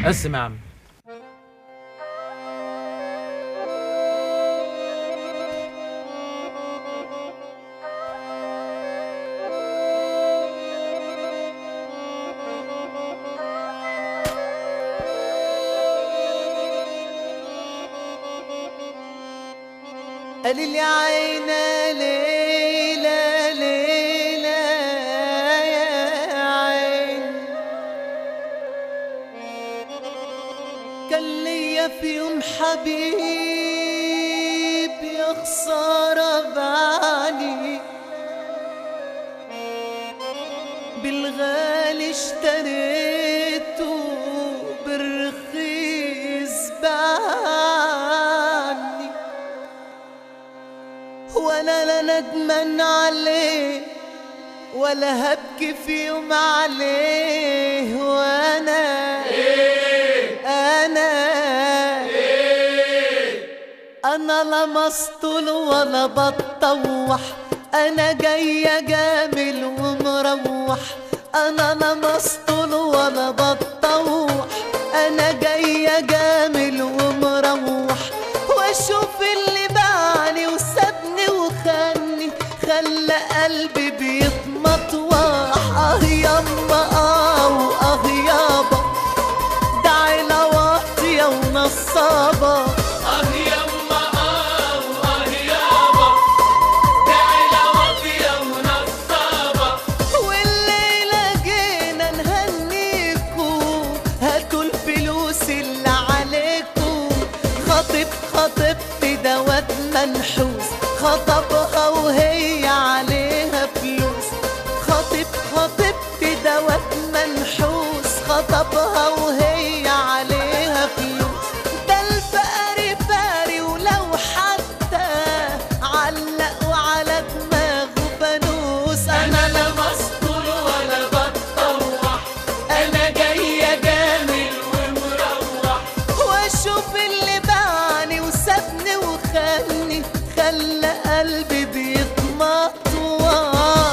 قسم يا عم قال لي عينا ليلى ليلى يا عين كان ليا في يوم حبيب يا خسارة بعلي بالغالي اشتريته بالرخيص باعني وانا لا ندمان عليه ولا هبكي في يوم عليه وانا انا انا لا مسطول ولا بتطوح انا جاية جامل ومروح انا لا مسطول ولا بتطوح انا جاية جامل ومروح واشوف اللي باعني وسابني وخاني خلى قلبي بيتمطوح اه يما اه واه يابا ده عيلة واطية ونصابة آه يما آه وآه يابا ده عيلة واطية ونصابة والليلة جينا نهنيكو هاتوا الفلوس اللي عليكو خطيب خطيبتي ده واد منحوس خطبها وهي عليها فلوس خطيب خطيبتي ده واد منحوس خطبها وهي عليها فلوس ده الفقري فاري ولو حتى علقوا على دماغه فانوس أنا لا مسطول ولا بتطوح أنا جاية جامل ومروح واشوف اللي باعني وسابني وخاني خلى قلبي بيتمطوح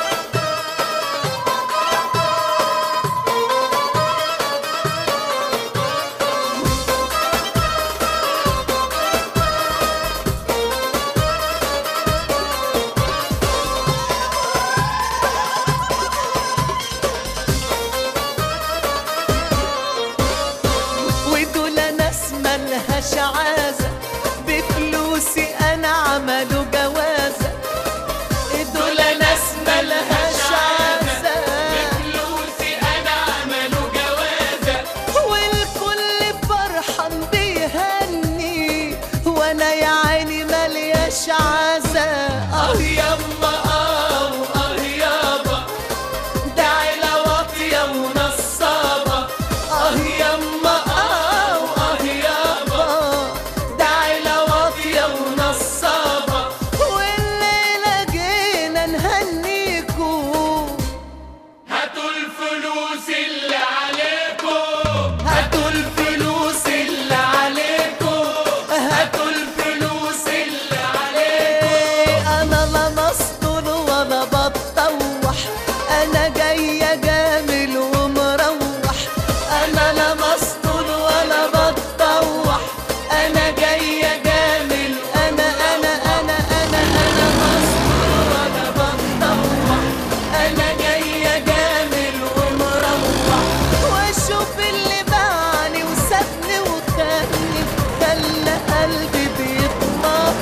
ودول ناس ملهاش عازة بفلوسي انا عملوا جوازة دول ناس ملهاش عازة بفلوسي أنا عملوا جوازة والكل فرحان بيهني وانا يا عيني ملياش عازة آه اه يما آه وآه يابا ده عيلة واطية ونصابة آه يما آه وآه يابا آه ده عيلة واطية ونصابة والليلة جينا نهنيكو هاتوا الفلوس اللي عليكم هاتوا الفلوس اللي عليكم هاتوا الفلوس اللي عليكم إيه انا لا مسطول ولا بتطوح انا جاية جامل ومروح انا لا مسطول ولا بتطوح انا جاية جامل انا انا انا انا انا مسطول ولا بتطوح انا جاية جامل ومروح واشوف اللي باعني وسابني وخاني خلى قلبي بيتمطوح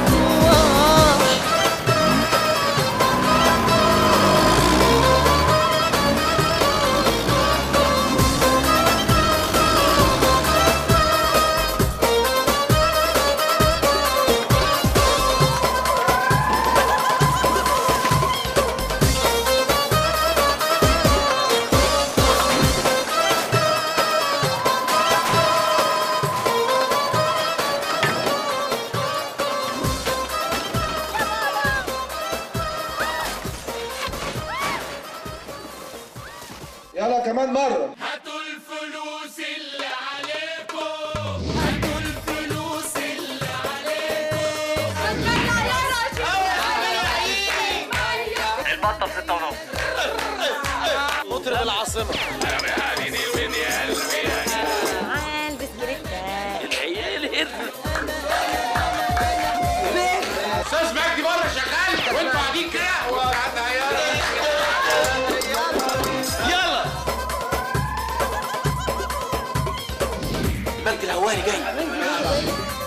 البنك الهواري جاي